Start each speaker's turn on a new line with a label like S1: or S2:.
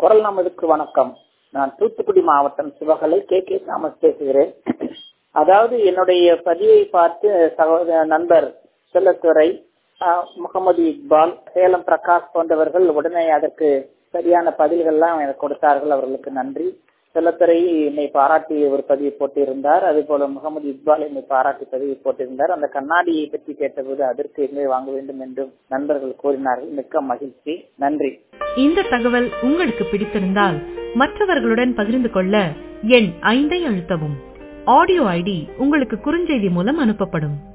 S1: குரல் நமதுக்கு வணக்கம் நான் தூத்துக்குடி மாவட்டம் சிவகலை கே கே தாமஸ் பேசுகிறேன் அதாவது என்னுடைய பதிவை பார்த்து சகோதர நண்பர் செல்லத்துறை ஆஹ், முகமது இக்பால் சேலம் பிரகாஷ் போன்றவர்கள் உடனே அதற்கு சரியான பதில்கள்லாம் எனக்கு கொடுத்தார்கள் அவர்களுக்கு நன்றி செல்லத்துறை என்னை பாராட்டி ஒரு பதிவு போட்டிருந்தார் அதே போல முகமது இக்பால் என்னை பாராட்டி பதிவு போட்டிருந்தார் அந்த கண்ணாடியை பற்றி கேட்டபோது அதற்கு எங்கே வாங்க வேண்டும் என்றும் நண்பர்கள் கூறினார்கள் மிக்க மகிழ்ச்சி நன்றி
S2: இந்த தகவல் உங்களுக்கு பிடித்திருந்தால் மற்றவர்களுடன் பகிர்ந்து கொள்ள எண் ஐந்தை அழுத்தவும் ஆடியோ ஐடி உங்களுக்கு குறுஞ்செய்தி மூலம் அனுப்பப்படும்